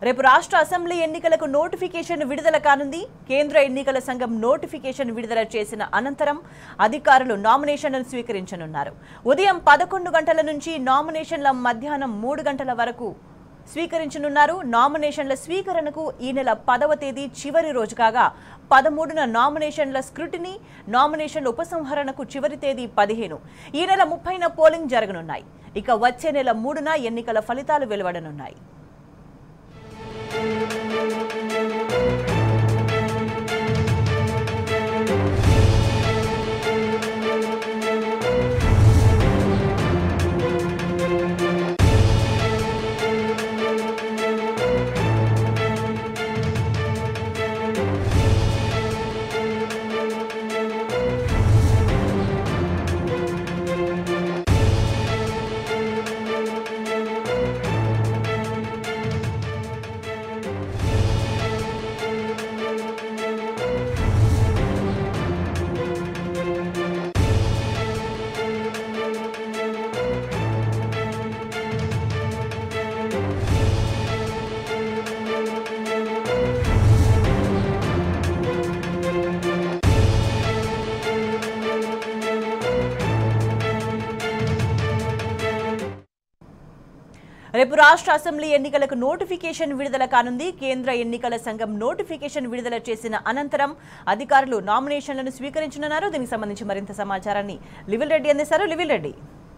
రేపు రాష్ట్ర అసెంబ్లీ ఎన్నికలకు నోటిఫికేషన్ విడుదల కానుంది కేంద్ర ఎన్నికల సంఘం నోటిఫికేషన్ విడుదల చేసిన అనంతరం అధికారులు నామినేషన్లను స్వీకరించనున్నారు ఉదయం పదకొండు గంటల నుంచి నామినేషన్ల మధ్యాహ్నం మూడు గంటల వరకు స్వీకరించనున్నారు నామినేషన్ల స్వీకరణకు ఈ నెల పదవ తేదీ చివరి రోజు కాగా పదమూడున నామినేషన్ల స్క్రూటినీ నామినేషన్ల ఉపసంహరణకు చివరి తేదీ పదిహేను ఈ నెల ముప్పైన పోలింగ్ జరగనున్నాయి ఇక వచ్చే నెల మూడున ఎన్నికల ఫలితాలు వెలువడనున్నాయి రేపు రాష్ట్ర అసెంబ్లీ ఎన్నికలకు నోటిఫికేషన్ విడుదల కానుంది కేంద్ర ఎన్నికల సంఘం నోటిఫికేషన్ విడుదల చేసిన అనంతరం అధికారులు నామినేషన్లను స్వీకరించనున్నారు దీనికి సంబంధించి మరింత సమాచారాన్ని లివిల్ రెడ్డి అందిస్తారు లివిల్ రెడ్డి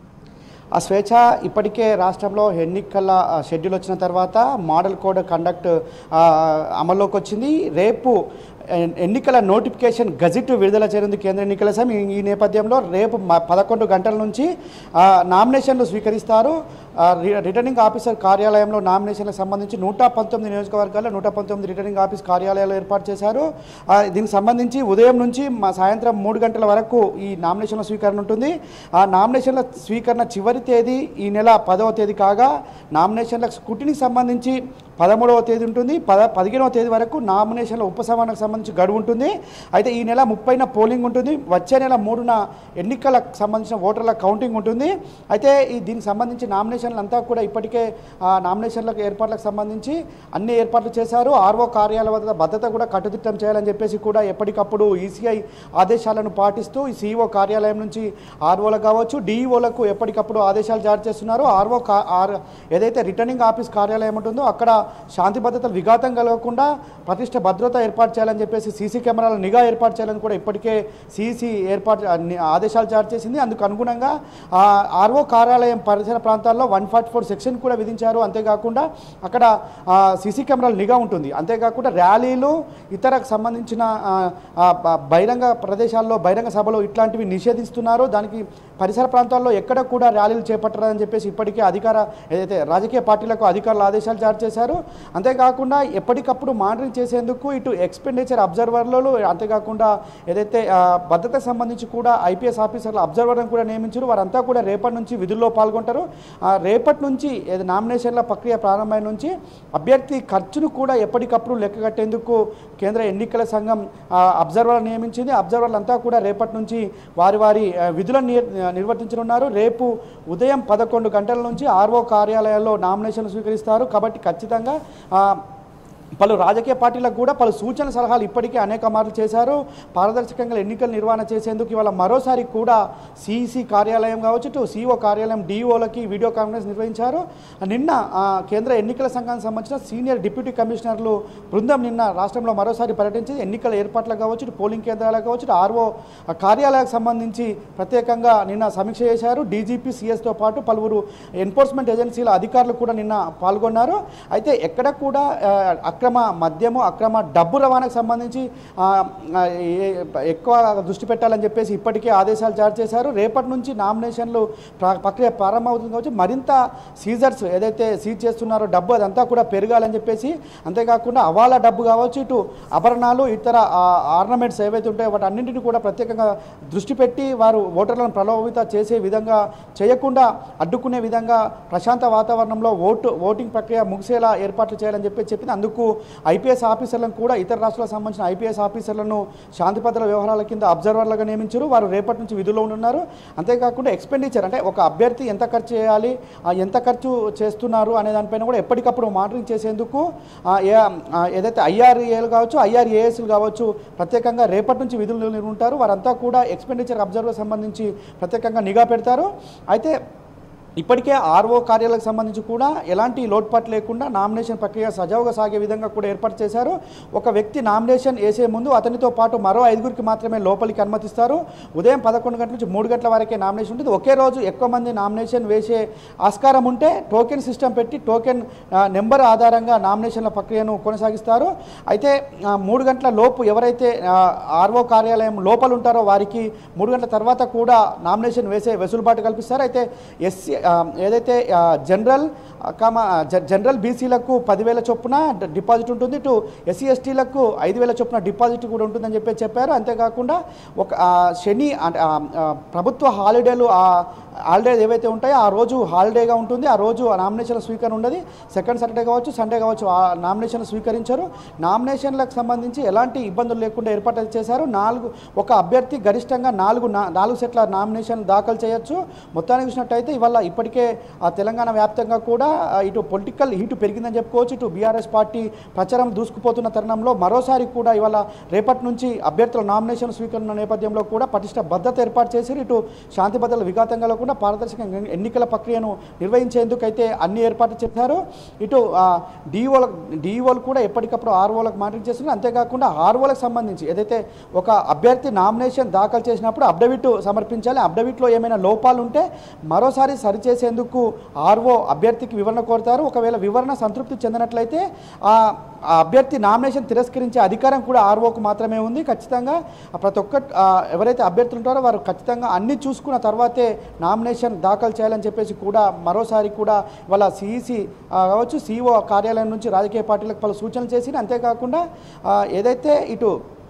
ఆ స్వేచ్ఛ ఇప్పటికే రాష్ట్రంలో ఎన్నికల ఆ, షెడ్యూల్ వచ్చిన తర్వాత మోడల్ కోడ్ కండక్ట్ ఆ, అమల్లోకి వచ్చింది రేపు ఎన్- ఎన్నికల నోటిఫికేషన్ గజెట్ విడుదల చేయనుంది కేంద్ర ఎన్నికల సంఘం ఈ- ఈ నేపథ్యంలో రేపు మ- పదకొండు గంటల నుంచి ఆ, నామినేషన్లు స్వీకరిస్తారు ఆ, రి- రిటర్నింగ్ ఆఫీసర్ కార్యాలయంలో నామినేషన్లకు సంబంధించి నూట పంతొమ్మిది నియోజకవర్గాల్లో నూట పంతొమ్మిది రిటర్నింగ్ ఆఫీస్ కార్యాలయాలు ఏర్పాటు చేశారు ఆ, దీనికి సంబంధించి ఉదయం నుంచి మా సాయంత్రం మూడు గంటల వరకు ఈ నామినేషన్ల స్వీకరణ ఉంటుంది ఆ నామినేషన్ల స్వీకరణ చివరి తేదీ ఈ నెల పదవ తేదీ కాగా నామినేషన్ల స్కూటీనికి సంబంధించి పదమూడవ తేదీ ఉంటుంది పద పదిహేనవ తేదీ వరకు నామినేషన్ల ఉపసంహరణకు సంబంధించి గడువు ఉంటుంది అయితే ఈ నెల ముప్పైన పోలింగ్ ఉంటుంది వచ్చే నెల మూడున ఎన్నికలకు సంబంధించిన ఓటర్ల కౌంటింగ్ ఉంటుంది అయితే ఈ దీనికి సంబంధించి నామినేషన్లు అంతా కూడా ఇప్పటికే ఆ, నామినేషన్లకు ఏర్పాట్లకు సంబంధించి అన్ని ఏర్పాట్లు చేశారు ఆర్ఓ కార్యాలయ వద్ద భద్రత కూడా కట్టుదిట్టం చేయాలని చెప్పేసి కూడా ఎప్పటికప్పుడు ఈసీఐ ఆదేశాలను పాటిస్తూ ఈ సీఈఓ కార్యాలయం నుంచి ఆర్ఓలకు కావచ్చు డిఈఓలకు ఎప్పటికప్పుడు ఆదేశాలు జారీ చేస్తున్నారు ఆర్ఓ కా ఆర్ ఏదైతే రిటర్నింగ్ ఆఫీస్ కార్యాలయం ఉంటుందో అక్కడ శాంతి భద్రతలు విఘాతం కలగకుండా పటిష్ట భద్రత ఏర్పాటు చేయాలని చెప్పేసి సీసీ కెమెరాల నిఘా ఏర్పాటు చేయాలని కూడా ఇప్పటికే సీసీ ఏర్పాటు అన్ని ఆదేశాలు జారీ చేసింది అందుకు అనుగుణంగా ఆ ఆర్ఓ కార్యాలయం పరిసర ప్రాంతాల్లో వన్ ఫార్టీ ఫోర్ సెక్షన్ కూడా విధించారు అంతేకాకుండా అక్కడ సీసీ కెమెరాల నిఘా ఉంటుంది అంతేకాకుండా ర్యాలీలు ఇతరకు సంబంధించిన ఆ, ఆ, బ- బహిరంగ ప్రదేశాల్లో బహిరంగ సభలో ఇట్లాంటివి నిషేధిస్తున్నారు దానికి పరిసర ప్రాంతాల్లో ఎక్కడ కూడా ర్యాలీలు చేపట్టరాదని చెప్పేసి ఇప్పటికే అధికార ఏదైతే రాజకీయ పార్టీలకు అధికారులు ఆదేశాలు జారీ చేశారు అంతేకాకుండా ఎప్పటికప్పుడు మానిటరింగ్ చేసేందుకు ఇటు ఎక్స్పెండిచర్ అబ్జర్వర్లు అంతేకాకుండా ఏదైతే ఆ, భద్రతకు సంబంధించి కూడా ఐపీఎస్ ఆఫీసర్ల అబ్జర్వర్లను కూడా నియమించారు వారంతా కూడా రేపటి నుంచి విధుల్లో పాల్గొంటారు ఆ, రేపటి నుంచి ఏది నామినేషన్ల ప్రక్రియ ప్రారంభమైన నుంచి అభ్యర్థి ఖర్చును కూడా ఎప్పటికప్పుడు లెక్క కట్టేందుకు కేంద్ర ఎన్నికల సంఘం ఆ, అబ్జర్వర్లు నియమించింది అబ్జర్వర్లు అంతా కూడా రేపటి నుంచి వారి వారి ఆ, విధులను నిర్- నిర్వర్తించనున్నారు రేపు ఉదయం పదకొండు గంటల నుంచి ఆర్ఓ కార్యాలయాల్లో నామినేషన్లు స్వీకరిస్తారు కాబట్టి ఖచ్చితంగా ఆ, పలు రాజకీయ పార్టీలకు కూడా పలు సూచన సలహాలు ఇప్పటికే అనేక మార్లు చేశారు పారదర్శకంగా ఎన్నికల నిర్వహణ చేసేందుకు ఇవాళ మరోసారి కూడా సిఈసి కార్యాలయం కావచ్చు ఇటు సిఓ కార్యాలయం డిఓలకి వీడియో కాన్ఫరెన్స్ నిర్వహించారు నిన్న ఆ, కేంద్ర ఎన్నికల సంఘానికి సంబంధించిన సీనియర్ డిప్యూటీ కమిషనర్లు బృందం నిన్న రాష్ట్రంలో మరోసారి పర్యటించి ఎన్నికల ఏర్పాట్లకు కావచ్చు ఇటు పోలింగ్ కేంద్రాలకు కావచ్చు ఇటు ఆర్ఓ కార్యాలయాలకు సంబంధించి ప్రత్యేకంగా నిన్న సమీక్ష చేశారు డీజీపీ సిఎస్తో పాటు పలువురు ఎన్ఫోర్స్మెంట్ ఏజెన్సీల అధికారులు కూడా నిన్న పాల్గొన్నారు అయితే ఎక్కడ కూడా ఆ, అక్రమ మద్యము అక్రమ డబ్బు రవాణాకు సంబంధించి ఆ, ఆ, ఏ- ఎక్కువ దృష్టి పెట్టాలని చెప్పేసి ఇప్పటికే ఆదేశాలు జారీ చేశారు రేపటి నుంచి నామినేషన్లు ప్ర- ప్రక్రియ ప్రారంభమవుతుంది కావచ్చు మరింత సీజర్స్ ఏదైతే సీజ్ చేస్తున్నారో డబ్బు అదంతా కూడా పెరగాలని చెప్పేసి అంతేకాకుండా అవాలా డబ్బు కావచ్చు ఇటు ఆభరణాలు ఇతర ఆర్నమెంట్స్ ఏవైతే ఉంటాయో వాటి అన్నింటినీ కూడా ప్రత్యేకంగా దృష్టి పెట్టి వారు ఓటర్లను ప్రభావిత చేసే విధంగా చేయకుండా అడ్డుకునే విధంగా ప్రశాంత వాతావరణంలో ఓటు ఓటింగ్ ప్రక్రియ ముగిసేలా ఏర్పాట్లు చేయాలని చెప్పి చెప్పింది అందుకు మరోవైపు ఐపీఎస్ ఆఫీసర్లను కూడా ఇతర రాష్ట్రాలకు సంబంధించిన ఐపీఎస్ ఆఫీసర్లను శాంతి భద్రత వ్యవహారాల కింద అబ్జర్వర్లుగా నియమించారు వారు రేపటి నుంచి విధుల్లో ఉంటున్నారు అంతేకాకుండా ఎక్స్పెండిచర్ అంటే ఒక అభ్యర్థి ఎంత ఖర్చు చేయాలి ఆ ఎంత ఖర్చు చేస్తున్నారు అనే దానిపైన కూడా ఎప్పటికప్పుడు మానిటరింగ్ చేసేందుకు ఆ, ఏ- ఆ, ఏదైతే ఐఆర్ఏలు కావచ్చు ఐఆర్ఏఎస్లు కావచ్చు ప్రత్యేకంగా రేపటి నుంచి విధులు ఉంటారు వారంతా కూడా ఎక్స్పెండిచర్ అబ్జర్వర్ సంబంధించి ప్రత్యేకంగా నిఘా పెడతారు అయితే ఇప్పటికే ఆర్ఓ కార్యాలకు సంబంధించి కూడా ఎలాంటి లోటుపాటు లేకుండా నామినేషన్ ప్రక్రియ సజావుగా సాగే విధంగా కూడా ఏర్పాటు చేశారు ఒక వ్యక్తి నామినేషన్ వేసే ముందు అతనితో పాటు మరో ఐదుగురికి మాత్రమే లోపలికి అనుమతిస్తారు ఉదయం పదకొండు గంటల నుంచి మూడు గంటల వరకే నామినేషన్ ఉంటుంది ఒకే రోజు ఎక్కువ మంది నామినేషన్ వేసే ఆస్కారం ఉంటే టోకెన్ సిస్టమ్ పెట్టి టోకెన్ ఆ, నెంబర్ ఆధారంగా నామినేషన్ల ప్రక్రియను కొనసాగిస్తారు అయితే ఆ, మూడు గంటల లోపు ఎవరైతే ఆర్ఓ కార్యాలయం లోపల ఉంటారో వారికి మూడు గంటల తర్వాత కూడా నామినేషన్ వేసే వెసులుబాటు కల్పిస్తారు అయితే ఎస్సీ ఆ, ఏదైతే ఆ, జనరల్ ఆ, కామ జ- జనరల్ బీసీలకు పదివేల చొప్పున డ- డిపాజిట్ ఉంటుంది ఇటు ఎస్సీ ఎస్టీలకు ఐదు వేల చొప్పున డిపాజిట్ కూడా ఉంటుందని చెప్పి చెప్పారు అంతేకాకుండా ఒక ఆ, శని అంటే ఆ, ఆ, ప్రభుత్వ హాలిడేలు ఆ హాలిడేస్ ఏవైతే ఉంటాయో ఆ రోజు హాలిడేగా ఉంటుంది ఆ రోజు ఆ నామినేషన్ల స్వీకరణ ఉండదు సెకండ్ సాటర్డే కావచ్చు సండే కావచ్చు ఆ నామినేషన్లు స్వీకరించారు నామినేషన్లకు సంబంధించి ఎలాంటి ఇబ్బందులు లేకుండా ఏర్పాటు చేశారు నాలుగు ఒక అభ్యర్థి గరిష్టంగా నాలుగు నా- నాలుగు సెట్ల నామినేషన్ దాఖలు చేయొచ్చు మొత్తానికి చూసినట్టయితే ఇవాళ ఇప్పటికే ఆ తెలంగాణ వ్యాప్తంగా కూడా ఆ, ఇటు పొలిటికల్ హీటు పెరిగిందని చెప్పుకోవచ్చు ఇటు బీఆర్ఎస్ పార్టీ ప్రచారం దూసుకుపోతున్న తరుణంలో మరోసారి కూడా ఇవాళ రేపటి నుంచి అభ్యర్థుల నామినేషన్ స్వీకరణ నేపథ్యంలో కూడా పటిష్ట భద్రత ఏర్పాటు చేసి ఇటు శాంతి భద్రతలు విఘాతంగా లేకుండా పారదర్శకంగా ఎన్నికల ప్రక్రియను నిర్వహించేందుకు అయితే అన్ని ఏర్పాట్లు చేశారు ఇటు డిఓల డిఓలు కూడా ఎప్పటికప్పుడు ఆర్ఓలకు మానిటరింగ్ చేస్తున్నారు అంతేకాకుండా ఆర్ఓలకు సంబంధించి ఏదైతే ఒక అభ్యర్థి నామినేషన్ దాఖలు చేసినప్పుడు అప్డవిట్ సమర్పించాలి అప్డవిట్లో ఏమైనా లోపాలు ఉంటే మరోసారి సరిచేసేందుకు ఆర్ఓ అభ్యర్థికి వివరణ కోరుతారు ఒకవేళ వివరణ సంతృప్తి చెందినట్లయితే ఆ ఆ అభ్యర్థి నామినేషన్ తిరస్కరించే అధికారం కూడా ఆర్ఓకు మాత్రమే ఉంది ఖచ్చితంగా ఆ ప్రతి ఒక్క ఆ, ఎవరైతే అభ్యర్థులు ఉంటారో వారు ఖచ్చితంగా అన్ని చూసుకున్న తర్వాతే నామినేషన్ దాఖలు చేయాలని చెప్పేసి కూడా మరోసారి కూడా ఇవాళ సిఈసి కావచ్చు సిఇఓ కార్యాలయం నుంచి రాజకీయ పార్టీలకు పలు సూచనలు చేసి అంతేకాకుండా ఆ, ఏదైతే ఇటు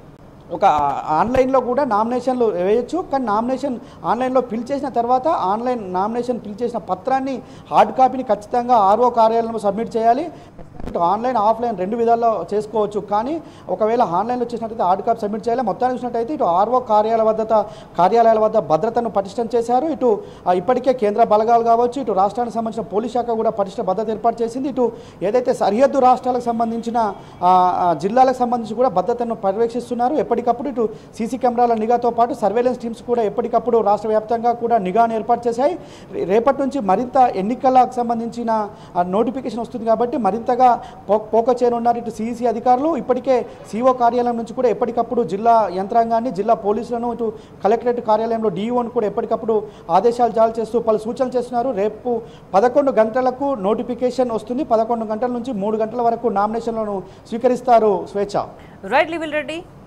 ఒక ఆన్లైన్లో కూడా నామినేషన్లు వేయొచ్చు కానీ నామినేషన్ ఆన్లైన్లో ఫిల్ చేసిన తర్వాత ఆన్లైన్ నామినేషన్ ఫిల్ చేసిన పత్రాన్ని హార్డ్ కాపీని ఖచ్చితంగా ఆర్ఓ కార్యాలయంలో సబ్మిట్ చేయాలి ఇటు ఆన్లైన్ ఆఫ్లైన్ రెండు విధాల్లో చేసుకోవచ్చు కానీ ఒకవేళ ఆన్లైన్లో చేసినట్టయితే హార్డ్ కాపీ సబ్మిట్ చేయాలి మొత్తానికి చూసినట్టయితే ఇటు ఆర్ఓ కార్యాలయ వద్ద కార్యాలయాల వద్ద భద్రతను పటిష్టం చేశారు ఇటు ఆ, ఇప్పటికే కేంద్ర బలగాలు కావచ్చు ఇటు రాష్ట్రానికి సంబంధించిన పోలీస్ శాఖ కూడా పటిష్ట భద్రత ఏర్పాటు చేసింది ఇటు ఏదైతే సరిహద్దు రాష్ట్రాలకు సంబంధించిన ఆ, ఆ, జిల్లాలకు సంబంధించి కూడా భద్రతను పర్యవేక్షిస్తున్నారు ఎప్పటికప్పుడు ఇటు సీసీ కెమెరాల నిఘాతో పాటు సర్వేలెన్స్ టీమ్స్ కూడా ఎప్పటికప్పుడు రాష్ట్ర వ్యాప్తంగా కూడా నిఘాను ఏర్పాటు చేశాయి రే- రేపటి నుంచి మరింత ఎన్నికలకు సంబంధించిన ఆ, నోటిఫికేషన్ వస్తుంది కాబట్టి మరింతగా పో పోక చేయనున్నారు ఇటు సిఈసి అధికారులు ఇప్పటికే సిఓ కార్యాలయం నుంచి కూడా ఎప్పటికప్పుడు జిల్లా యంత్రాంగాన్ని జిల్లా పోలీసులను ఇటు కలెక్టరేట్ కార్యాలయంలో డిఈఓను కూడా ఎప్పటికప్పుడు ఆదేశాలు జారీ చేస్తూ పలు సూచనలు చేస్తున్నారు రేపు పదకొండు గంటలకు నోటిఫికేషన్ వస్తుంది పదకొండు గంటల నుంచి మూడు గంటల వరకు నామినేషన్లను స్వీకరిస్తారు స్వేచ్ఛ రైట్ లివిల్ రెడ్డి